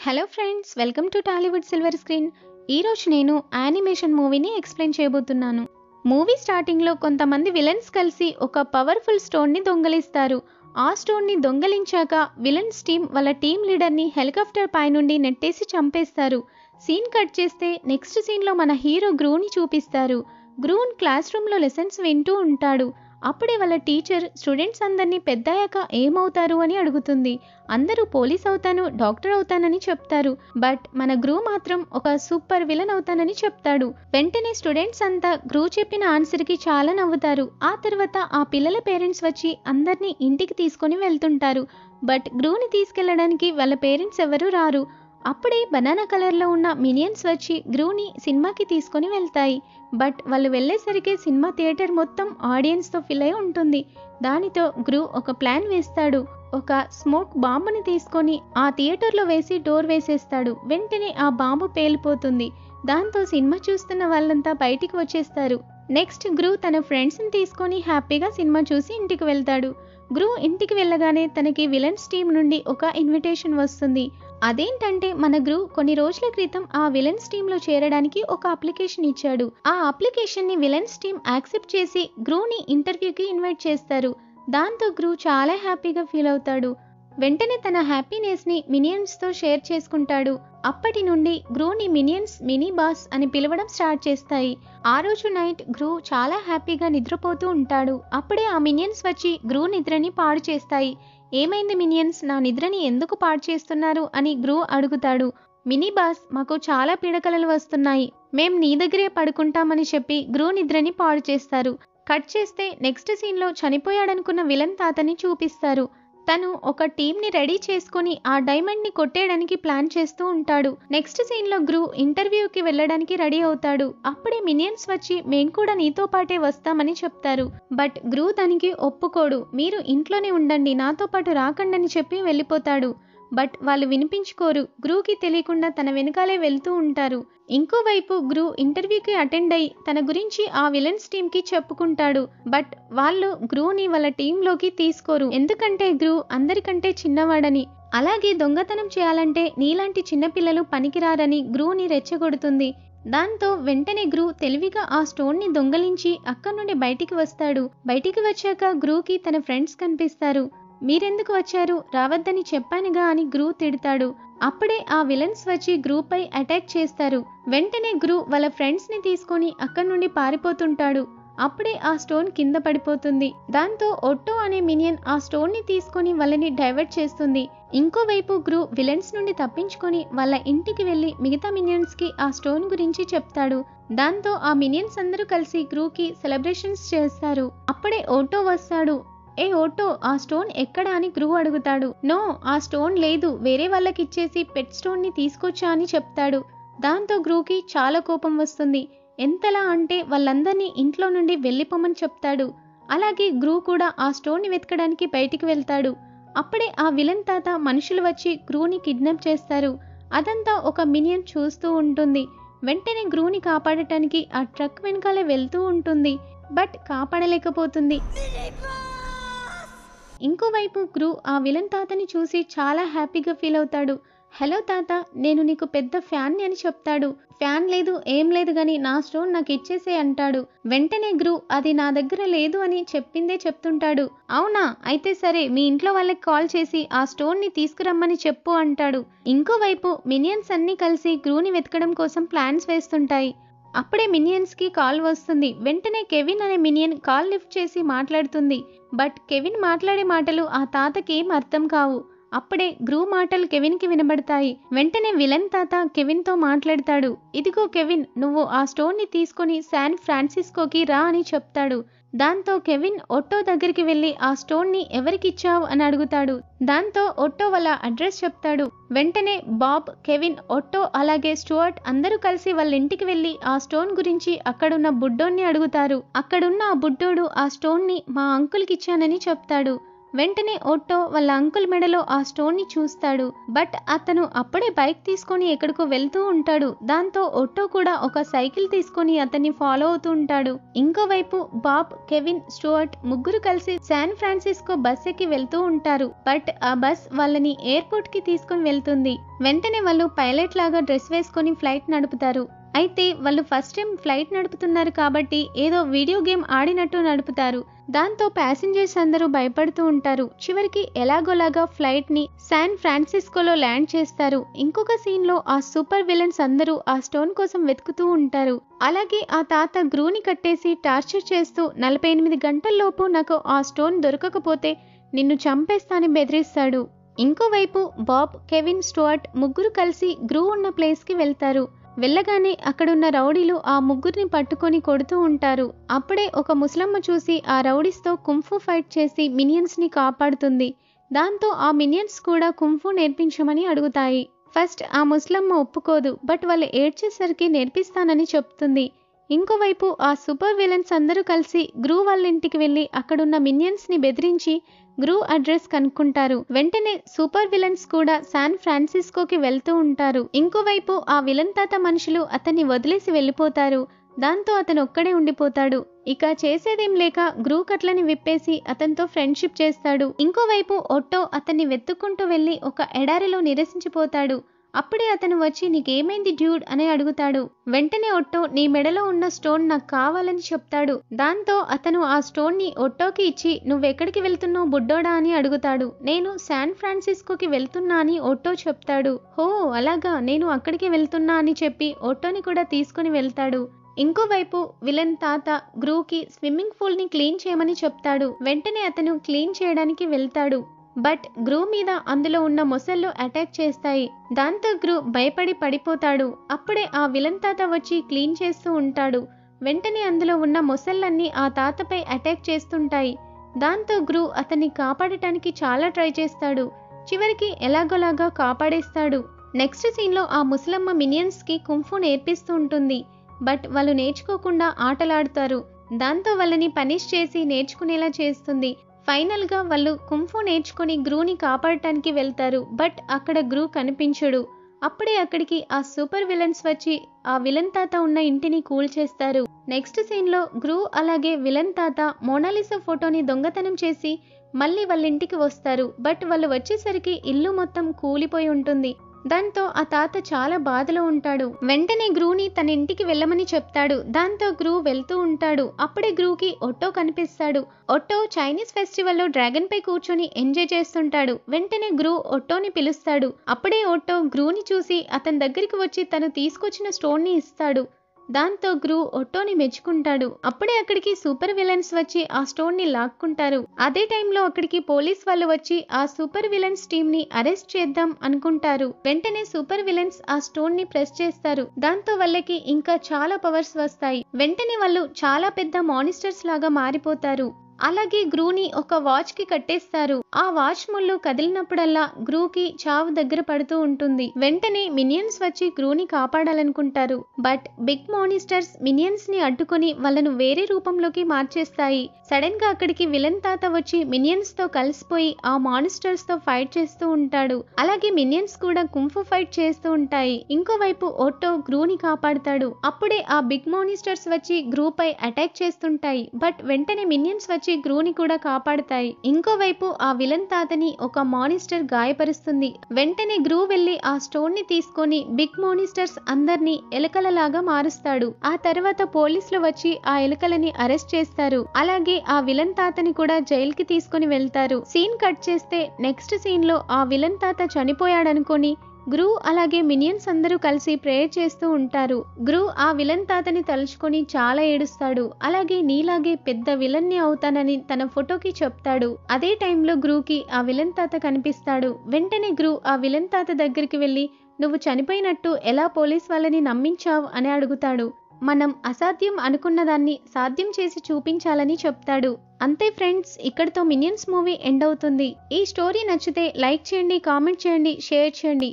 hello friends welcome to Tollywood silver screen ఈరోజు నేను animation మూవీని ఎక్స్ప్లెయిన్ చేయబోతున్నాను మూవీ స్టార్టింగ్లో కొంతమంది విలన్స్ కలిసి ఒక పవర్ఫుల్ స్టోన్ని దొంగలిస్తారు ఆ స్టోన్ని దొంగలించాక విలన్స్ టీం వాళ్ళ టీం లీడర్ని హెలికాప్టర్ పైనుండి నెట్టేసి చంపేస్తారు సీన్ కట్ చేస్తే నెక్స్ట్ సీన్లో మన హీరో గ్రూని చూపిస్తారు గ్రూన్ క్లాస్ రూమ్లో లెసన్స్ వింటూ ఉంటాడు అప్పుడే వాళ్ళ టీచర్ స్టూడెంట్స్ అందరినీ పెద్దయ్యాక ఏమవుతారు అని అడుగుతుంది అందరూ పోలీస్ అవుతాను డాక్టర్ అవుతానని చెప్తారు బట్ మన గ్రూ మాత్రం ఒక సూపర్ విలన్ అవుతానని చెప్తాడు వెంటనే స్టూడెంట్స్ అంతా గ్రూ చెప్పిన ఆన్సర్కి చాలా నవ్వుతారు ఆ తర్వాత ఆ పిల్లల పేరెంట్స్ వచ్చి అందరినీ ఇంటికి తీసుకొని వెళ్తుంటారు బట్ గ్రూని తీసుకెళ్ళడానికి వాళ్ళ పేరెంట్స్ ఎవరూ రారు అప్పుడే బనానా కలర్లో ఉన్న మినియన్స్ వచ్చి గ్రూని సినిమాకి తీసుకొని వెళ్తాయి బట్ వాళ్ళు వెళ్ళేసరికి సినిమా థియేటర్ మొత్తం ఆడియన్స్తో ఫిల్ అయి ఉంటుంది దానితో గ్రూ ఒక ప్లాన్ వేస్తాడు ఒక స్మోక్ బాంబుని తీసుకొని ఆ థియేటర్లో వేసి డోర్ వేసేస్తాడు వెంటనే ఆ బాంబు పేలిపోతుంది దాంతో సినిమా చూస్తున్న వాళ్ళంతా బయటికి వచ్చేస్తారు నెక్స్ట్ గ్రూ తన ఫ్రెండ్స్ని తీసుకొని హ్యాపీగా సినిమా చూసి ఇంటికి వెళ్తాడు గ్రూ ఇంటికి వెళ్ళగానే తనకి విలన్స్ టీం నుండి ఒక ఇన్విటేషన్ వస్తుంది అదేంటంటే మన గ్రూ కొన్ని రోజుల క్రితం ఆ విలన్స్ టీంలో చేరడానికి ఒక అప్లికేషన్ ఇచ్చాడు ఆ అప్లికేషన్ని విలన్స్ టీం యాక్సెప్ట్ చేసి గ్రూని ఇంటర్వ్యూకి ఇన్వైట్ చేస్తారు దాంతో గ్రూ చాలా హ్యాపీగా ఫీల్ అవుతాడు వెంటనే తన హ్యాపీనెస్ని మినియన్స్తో షేర్ చేసుకుంటాడు అప్పటి నుండి గ్రూని మినియన్స్ మినీ బాస్ అని పిలవడం స్టార్ట్ చేస్తాయి ఆ రోజు నైట్ గ్రూ చాలా హ్యాపీగా నిద్రపోతూ ఉంటాడు అప్పుడే ఆ మినియన్స్ వచ్చి గ్రూ నిద్రని పాడు చేస్తాయి ఏమైంది మినియన్స్ నా నిద్రని ఎందుకు పాడు చేస్తున్నారు అని గ్రూ అడుగుతాడు మినీ బాస్ మాకు చాలా పీడకలలు వస్తున్నాయి మేం నీ దగ్గరే పడుకుంటామని చెప్పి గ్రూ నిద్రని పాడు చేస్తారు కట్ చేస్తే నెక్స్ట్ సీన్లో చనిపోయాడనుకున్న విలన్ తాతని చూపిస్తారు తను ఒక టీంని రెడీ చేసుకుని ఆ డైమండ్ని కొట్టేయడానికి ప్లాన్ చేస్తూ ఉంటాడు నెక్స్ట్ సీన్లో గ్రూ ఇంటర్వ్యూకి వెళ్ళడానికి రెడీ అవుతాడు అప్పుడే మినియన్స్ వచ్చి మేం కూడా నీతో పాటే వస్తామని చెప్తారు బట్ గ్రూ దానికి ఒప్పుకోడు మీరు ఇంట్లోనే ఉండండి నాతో పాటు రాకండని చెప్పి వెళ్ళిపోతాడు బట్ వాళ్ళు వినిపించుకోరు గ్రూకి తెలియకుండా తన వెనకాలే వెళ్తూ ఉంటారు ఇంకోవైపు గ్రూ ఇంటర్వ్యూకి అటెండ్ అయి తన గురించి ఆ విలన్స్ టీంకి చెప్పుకుంటాడు బట్ వాళ్ళు గ్రూని వాళ్ళ టీంలోకి తీసుకోరు ఎందుకంటే గ్రూ అందరికంటే చిన్నవాడని అలాగే దొంగతనం చేయాలంటే నీలాంటి చిన్నపిల్లలు పనికిరారని గ్రూని రెచ్చగొడుతుంది దాంతో వెంటనే గ్రూ తెలివిగా ఆ స్టోన్ని దొంగలించి అక్కడి నుండి బయటికి వస్తాడు బయటికి వచ్చాక గ్రూకి తన ఫ్రెండ్స్ కనిపిస్తారు మీరెందుకు వచ్చారు రావద్దని చెప్పానుగా అని గ్రూ తిడతాడు అప్పుడే ఆ విలన్స్ వచ్చి గ్రూపై అటాక్ చేస్తారు వెంటనే గ్రూ వాళ్ళ ఫ్రెండ్స్ని తీసుకొని అక్కడి నుండి పారిపోతుంటాడు అప్పుడే ఆ స్టోన్ కింద పడిపోతుంది దాంతో ఒట్టో అనే మినియన్ ఆ స్టోన్ని తీసుకొని వాళ్ళని డైవర్ట్ చేస్తుంది ఇంకోవైపు గ్రూ విలన్స్ నుండి తప్పించుకొని వాళ్ళ ఇంటికి వెళ్ళి మిగతా మినియన్స్కి ఆ స్టోన్ గురించి చెప్తాడు దాంతో ఆ మినియన్స్ అందరూ కలిసి గ్రూకి సెలబ్రేషన్స్ చేస్తారు అప్పుడే ఓటో వస్తాడు ఏ ఓటో ఆ స్టోన్ ఎక్కడ అని గ్రూ అడుగుతాడు నో ఆ స్టోన్ లేదు వేరే వాళ్ళకి ఇచ్చేసి పెట్ స్టోన్ ని తీసుకొచ్చా అని చెప్తాడు దాంతో గ్రూకి చాలా కోపం వస్తుంది ఎంతలా అంటే వాళ్ళందరినీ ఇంట్లో నుండి వెళ్ళిపోమని చెప్తాడు అలాగే గ్రూ కూడా ఆ స్టోన్ని వెతకడానికి బయటికి వెళ్తాడు అప్పుడే ఆ విలన్ తాత మనుషులు వచ్చి గ్రూని కిడ్నాప్ చేస్తారు అదంతా ఒక మినియన్ చూస్తూ ఉంటుంది వెంటనే గ్రూని కాపాడటానికి ఆ ట్రక్ వెనకాలే వెళ్తూ ఉంటుంది బట్ కాపాడలేకపోతుంది ఇంకోవైపు గ్రూ ఆ విలన్ తాతని చూసి చాలా హ్యాపీగా ఫీల్ అవుతాడు హలో తాత నేను నీకు పెద్ద ఫ్యాన్ని అని చెప్తాడు ఫ్యాన్ లేదు ఏం లేదు గాని నా స్టోన్ నాకు ఇచ్చేసే అంటాడు వెంటనే గ్రూ అది నా దగ్గర లేదు అని చెప్పిందే చెప్తుంటాడు అవునా అయితే సరే మీ ఇంట్లో వాళ్ళకి కాల్ చేసి ఆ స్టోన్ ని తీసుకురమ్మని చెప్పు అంటాడు ఇంకోవైపు మినియన్స్ అన్ని కలిసి గ్రూని వెతకడం కోసం ప్లాన్స్ వేస్తుంటాయి అప్పుడే మినియన్స్కి కాల్ వస్తుంది వెంటనే కెవిన్ అనే మినియన్ కాల్ లిఫ్ట్ చేసి మాట్లాడుతుంది బట్ కెవిన్ మాట్లాడే మాటలు ఆ తాతకి ఏం అర్థం కావు అప్పుడే గ్రూ మాటలు కెవిన్కి వినబడతాయి వెంటనే విలన్ తాత కెవిన్తో మాట్లాడతాడు ఇదిగో కెవిన్ నువ్వు ఆ స్టోన్ని తీసుకొని శాన్ ఫ్రాన్సిస్కోకి రా అని చెప్తాడు దాంతో కెవిన్ ఒట్టో దగ్గరికి వెళ్ళి ఆ స్టోన్ని ఎవరికిచ్చావు అని అడుగుతాడు దాంతో ఒట్టో వాళ్ళ అడ్రస్ చెప్తాడు వెంటనే బాబ్ కెవిన్ ఒట్టో అలాగే స్టూవర్ట్ అందరూ కలిసి వాళ్ళ ఇంటికి వెళ్ళి ఆ స్టోన్ గురించి అక్కడున్న బుడ్డోన్ని అడుగుతారు అక్కడున్న ఆ బుడ్డోడు ఆ స్టోన్ని మా అంకుల్కి ఇచ్చానని చెప్తాడు వెంటనే ఓట్టో వాళ్ళ అంకుల్ మెడలో ఆ స్టోన్ ని చూస్తాడు బట్ అతను అప్పుడే బైక్ తీసుకొని ఎక్కడికో వెళ్తూ ఉంటాడు దాంతో ఒట్టో కూడా ఒక సైకిల్ తీసుకొని అతన్ని ఫాలో అవుతూ ఉంటాడు ఇంకోవైపు బాబ్ కెవిన్ స్టూవర్ట్ ముగ్గురు కలిసి శాన్ ఫ్రాన్సిస్కో బస్ ఎక్కి వెళ్తూ ఉంటారు బట్ ఆ బస్ వాళ్ళని ఎయిర్పోర్ట్ కి తీసుకొని వెళ్తుంది వెంటనే వాళ్ళు పైలట్ లాగా డ్రెస్ వేసుకొని ఫ్లైట్ నడుపుతారు అయితే వాళ్ళు ఫస్ట్ టైం ఫ్లైట్ నడుపుతున్నారు కాబట్టి ఏదో వీడియో గేమ్ ఆడినట్టు నడుపుతారు దాంతో ప్యాసింజర్స్ అందరూ భయపడుతూ ఉంటారు చివరికి ఎలాగోలాగా ఫ్లైట్ ని శాన్ ఫ్రాన్సిస్కోలో ల్యాండ్ చేస్తారు ఇంకొక సీన్ లో ఆ సూపర్ విలన్స్ అందరూ ఆ స్టోన్ కోసం వెతుకుతూ ఉంటారు అలాగే ఆ తాత గ్రూని కట్టేసి టార్చర్ చేస్తూ నలభై ఎనిమిది గంటల్లోపు నాకు ఆ స్టోన్ దొరకకపోతే నిన్ను చంపేస్తానని బెదిరిస్తాడు ఇంకోవైపు బాబ్ కెవిన్ స్టువర్ట్ ముగ్గురు కలిసి గ్రూ ఉన్న ప్లేస్కి వెళ్తారు వెళ్ళగానే అక్కడున్న రౌడీలు ఆ ముగ్గురిని పట్టుకొని కొడుతూ ఉంటారు అప్పుడే ఒక ముసలమ్మ చూసి ఆ రౌడీస్తో కుంఫు ఫైట్ చేసి మినియన్స్ని కాపాడుతుంది దాంతో ఆ మినియన్స్ కూడా కుంఫు నేర్పించమని అడుగుతాయి ఫస్ట్ ఆ ముసలమ్మ ఒప్పుకోదు బట్ వాళ్ళు ఏడ్చేసరికి నేర్పిస్తానని చెప్తుంది ఇంకోవైపు ఆ సూపర్ విలన్స్ అందరూ కలిసి గ్రూ వాళ్ళ ఇంటికి వెళ్ళి అక్కడున్న మినియన్స్ ని బెదిరించి గ్రూ అడ్రస్ కనుక్కుంటారు వెంటనే సూపర్ విలన్స్ కూడా శాన్ ఫ్రాన్సిస్కోకి వెళ్తూ ఉంటారు ఇంకోవైపు ఆ విలన్ తాత మనుషులు అతన్ని వదిలేసి వెళ్ళిపోతారు దాంతో అతను ఒక్కడే ఉండిపోతాడు ఇక చేసేదేం లేక గ్రూ కట్లని విప్పేసి అతనితో ఫ్రెండ్షిప్ చేస్తాడు ఇంకోవైపు ఒట్టో అతన్ని వెతుక్కుంటూ వెళ్ళి ఒక ఎడారిలో నిరసించిపోతాడు అప్పుడే అతను వచ్చి నీకేమైంది డ్యూడ్ అని అడుగుతాడు వెంటనే ఒట్టో నీ మెడలో ఉన్న స్టోన్ నాకు కావాలని చెప్తాడు దాంతో అతను ఆ స్టోన్ ని ఒట్టోకి ఇచ్చి నువ్వెక్కడికి వెళ్తున్నావు బుడ్డోడా అని అడుగుతాడు నేను శాన్ ఫ్రాన్సిస్కోకి వెళ్తున్నా అని ఒట్టో చెప్తాడు హో అలాగా నేను అక్కడికి వెళ్తున్నా అని చెప్పి ఒట్టోని కూడా తీసుకుని వెళ్తాడు ఇంకోవైపు విలన్ తాత గ్రూకి స్విమ్మింగ్ పూల్ ని క్లీన్ చేయమని చెప్తాడు వెంటనే అతను క్లీన్ చేయడానికి వెళ్తాడు బట్ గ్రూ మీద అందులో ఉన్న మొసళ్ళు అటాక్ చేస్తాయి దాంతో గ్రూ భయపడి పడిపోతాడు అప్పుడే ఆ విలన్ తాత వచ్చి క్లీన్ చేస్తూ ఉంటాడు వెంటనే అందులో ఉన్న మొసళ్ళన్నీ ఆ తాతపై అటాక్ చేస్తుంటాయి దాంతో గ్రూ అతన్ని కాపాడటానికి చాలా ట్రై చేస్తాడు చివరికి ఎలాగోలాగా కాపాడేస్తాడు నెక్స్ట్ సీన్లో ఆ ముసలమ్మ మినియన్స్ కి కుంఫు నేర్పిస్తూ ఉంటుంది బట్ వాళ్ళు నేర్చుకోకుండా ఆటలాడుతారు దాంతో వాళ్ళని పనిష్ చేసి నేర్చుకునేలా చేస్తుంది ఫైనల్ గా వాళ్ళు కుంఫు నేర్చుకుని గ్రూని కాపాడటానికి వెళ్తారు బట్ అక్కడ గ్రూ కనిపించడు అప్పుడే అక్కడికి ఆ సూపర్ విలన్స్ వచ్చి ఆ విలన్ తాత ఉన్న ఇంటిని కూల్ చేస్తారు నెక్స్ట్ సీన్ లో గ్రూ అలాగే విలన్ తాత మోనాలిసా ఫోటోని దొంగతనం చేసి మళ్ళీ వాళ్ళ ఇంటికి వస్తారు బట్ వాళ్ళు వచ్చేసరికి ఇల్లు మొత్తం కూలిపోయి ఉంటుంది దాంతో ఆ తాత చాలా బాధలో ఉంటాడు వెంటనే గ్రూని తన ఇంటికి వెళ్ళమని చెప్తాడు దాంతో గ్రూ వెళ్తూ ఉంటాడు అప్పుడే గ్రూకి ఒట్టో కనిపిస్తాడు ఒట్టో చైనీస్ ఫెస్టివల్లో డ్రాగన్ పై కూర్చొని ఎంజాయ్ చేస్తుంటాడు వెంటనే గ్రూ ఒట్టోని పిలుస్తాడు అప్పుడే ఒట్టో గ్రూని చూసి అతని దగ్గరికి వచ్చి తను తీసుకొచ్చిన స్టోన్ ని ఇస్తాడు దాంతో గ్రూ ఒట్టోని మెచ్చుకుంటాడు అప్పుడే అక్కడికి సూపర్ విలన్స్ వచ్చి ఆ స్టోన్ ని లాక్కుంటారు అదే టైంలో అక్కడికి పోలీస్ వాళ్ళు వచ్చి ఆ సూపర్ విలన్స్ టీమ్ ని అరెస్ట్ చేద్దాం అనుకుంటారు వెంటనే సూపర్ విలన్స్ ఆ స్టోన్ ని ప్రెస్ చేస్తారు దాంతో వాళ్ళకి ఇంకా చాలా పవర్స్ వస్తాయి వెంటనే వాళ్ళు చాలా పెద్ద మానిస్టర్స్ లాగా మారిపోతారు అలాగే గ్రూని ఒక వాచ్ కి కట్టేస్తారు ఆ వాచ్ ముళ్ళు కదిలినప్పుడల్లా గ్రూకి చావు దగ్గర పడుతూ ఉంటుంది వెంటనే మినియన్స్ వచ్చి గ్రూని కాపాడాలనుకుంటారు బట్ బిగ్ మానిస్టర్స్ మినియన్స్ ని అడ్డుకొని వాళ్ళను వేరే రూపంలోకి మార్చేస్తాయి సడన్ గా అక్కడికి విలన్ తాత వచ్చి మినియన్స్ తో కలిసిపోయి ఆ మానిస్టర్స్ తో ఫైట్ చేస్తూ ఉంటాడు అలాగే మినియన్స్ కూడా కుంఫు ఫైట్ చేస్తూ ఉంటాయి ఇంకోవైపు ఓటో గ్రూని కాపాడుతాడు అప్పుడే ఆ బిగ్ మానిస్టర్స్ వచ్చి గ్రూ పై అటాక్ చేస్తుంటాయి బట్ వెంటనే మినియన్స్ వచ్చి గ్రూని కూడా కాపాడుతాయి ఇంకోవైపు ఆ విలన్ తాతని ఒక మానిస్టర్ గాయపరుస్తుంది వెంటనే గ్రూ వెళ్లి ఆ స్టోన్ ని తీసుకొని బిగ్ మానిస్టర్స్ అందరినీ ఎలుకలలాగా మారుస్తాడు ఆ తర్వాత పోలీసులు వచ్చి ఆ ఎలుకలని అరెస్ట్ చేస్తారు అలాగే ఆ విలన్ తాతని కూడా జైలుకి తీసుకుని వెళ్తారు సీన్ కట్ చేస్తే నెక్స్ట్ సీన్ లో ఆ విలన్ తాత చనిపోయాడనుకొని గ్రూ అలాగే మినియన్స్ అందరూ కలిసి ప్రేయర్ చేస్తూ ఉంటారు గ్రూ ఆ విలన్ తాతని తలుచుకొని చాలా ఏడుస్తాడు అలాగే నీలాగే పెద్ద విలన్ ని అవుతానని తన ఫోటోకి చెప్తాడు అదే టైంలో గ్రూకి ఆ విలన్ తాత కనిపిస్తాడు వెంటనే గ్రూ ఆ విలన్ తాత దగ్గరికి వెళ్ళి నువ్వు చనిపోయినట్టు ఎలా పోలీస్ వాళ్ళని నమ్మించావు అని అడుగుతాడు మనం అసాధ్యం అనుకున్న దాన్ని సాధ్యం చేసి చూపించాలని చెప్తాడు అంతే ఫ్రెండ్స్ ఇక్కడితో మినియన్స్ మూవీ ఎండ్ అవుతుంది ఈ స్టోరీ నచ్చితే లైక్ చేయండి కామెంట్ చేయండి షేర్ చేయండి